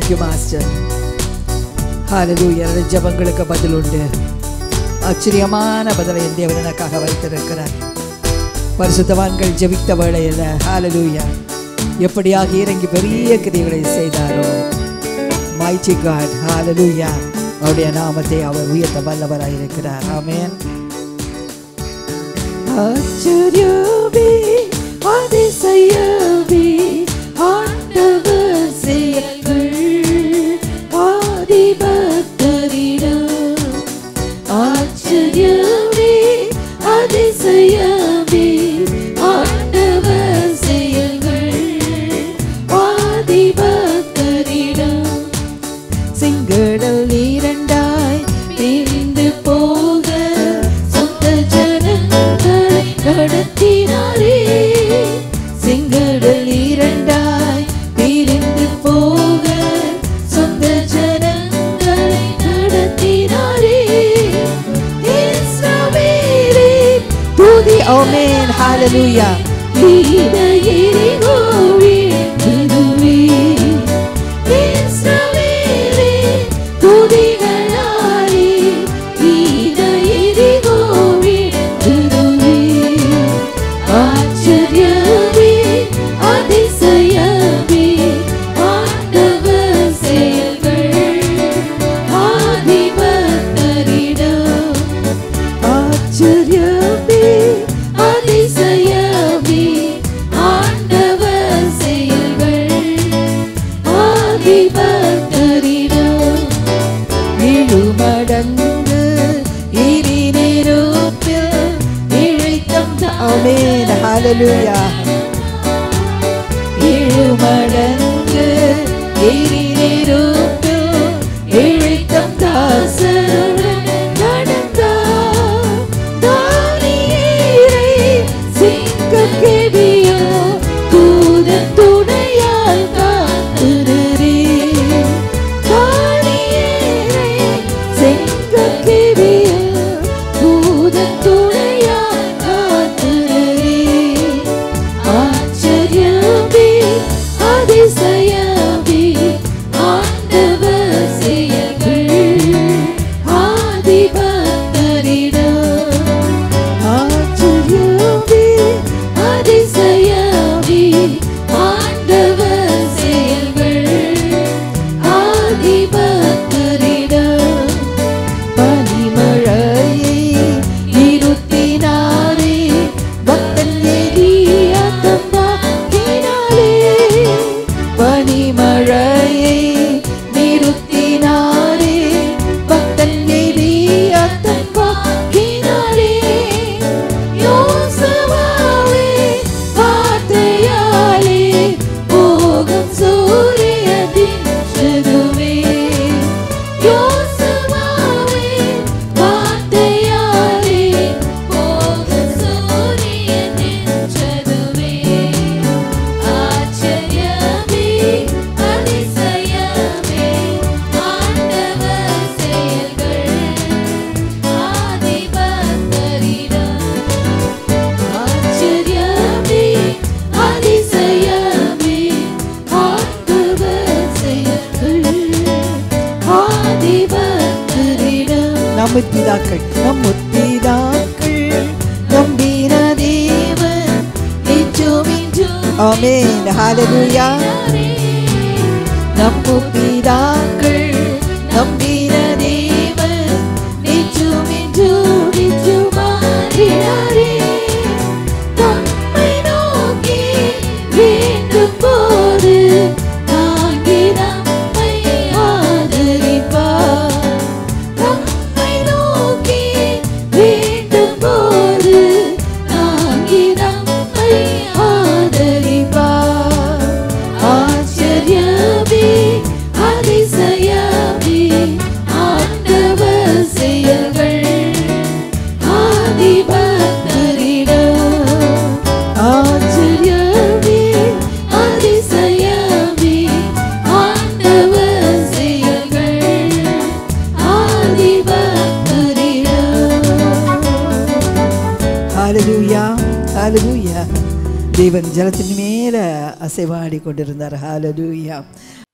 Thank you master ஹalleluya ஜெபங்களுக்கு பதில் உண்டு ஆச்சரியமான பதிலை என் தேவன் எனக்காக வைத்திருக்கிறார் பரிசுத்தவான்கள் ஜெபித்த வேளையில் ஹalleluya எப்படியாக இறங்கி பெரிய கிரியைகளை செய்தாரோ mighty God hallelujah அவருடைய நாமத்தை அவர் உயர்த்த வல்லவராய் இருக்கிறார் ஆமென் ஆச்சரியமே அதிசயமே ஆண்டவர் செயல்கள் ஆதிபக்தரிடம் ஆச்சரியமே அதிசயமே ஆண்டவர் செயல்கள் ஆதிபக்தரிடம் சிங்கடல் இரண்டாய் பிரிந்து போக சொந்த ஜனங்களை நடத்தினாரே சிங்கடல் இரண்டாய் பிரிந்து போக சொந்த ஜனங்களை நடத்தினாரே இஸ்ரவேலே துதி ஆமென் ஹalleluya நீத எரிகோவே இதுவே இஸ்ரவேலே துதிகளாலே நீத எரிகோவே இதுவே ஆச்சரியமே அதிசயமே ஆண்டவர் செயல்கள் ஆதிபக்தரிடம் ஆச்சரியமே அதிசயமே ஆண்டவர் செயல்கள் ஆதிபக்தரிடம் இழுமடங்கு இரிநெருப்பில் இழைத்தம் ஆமென் ஹalleluya இழுமடங்கு எரிநெருப்பில் இழைத்தம் தாசருடன் நடந்தார். தானியேலை சிங்கக்கெபியோ தூதன் துணையால் காத்திருரே. தானியேலை சிங்கக்கெபியோ தூதன் துணையால் காத்திருரே. ஆச்சரியமே அதிசயமே ஆண்டவர் செயல்கள் ஆதிபக்தரிடம் ஆச்சரியமே அதிசயமே ஆண்டவர் செயல்கள் ஆதிபக்தரிடம் பனிமழையை நிறுத்தினாரே பக்தன் எலியா தந்தாக்கினாரே பனிமழையை நிறுத்தினாரே பக்தன் எலியா தந்தாக்கினாரே யோசுவாவே வார்த்தையாலே போகும் சூரியனின் செதுவே யோசுவாவே வார்த்தையாலே போகும் சூரியனின் செதுவே ஆச்சரியமே அதிசயமே ஆண்டவர் செயல்கள் ஆதிபக்தரிடம் ஆச்சரியமே அதிசயமே ஆண்டவர் செயல்கள் ஆதிபக்தரிடம் நம்ம பிதாக்கள் நம்ம பிதாக்கள் நம்பின தேவன் என்றும் என்றும் ஆமென் ஹalleluya நம்ம பிதாக்கள் நம்பின தேவன் என்றும் என்றும் என்றும் மாறினாரே தம்மை நோக்கி வேண்டும் போது தாங்கி நம்மை ஆதரிப்பார் நம்மை நோக்கி வேண்டும் போது தாங்கி நம்மை ஆதரிப்பார் ஆச்சரியமே அதிசயமே ஆண்டவர் செயல்கள் ஆதிபக்தரிடம் ஆச்சரியமே அதிசயமே ஆண்டவர் செயல்கள் ஆதிபக்தரிடம் ஹalleluya ஹalleluya தேவன் ஜலத்தின் மேல அசைவாடி கொண்டிருந்தார் ஹalleluya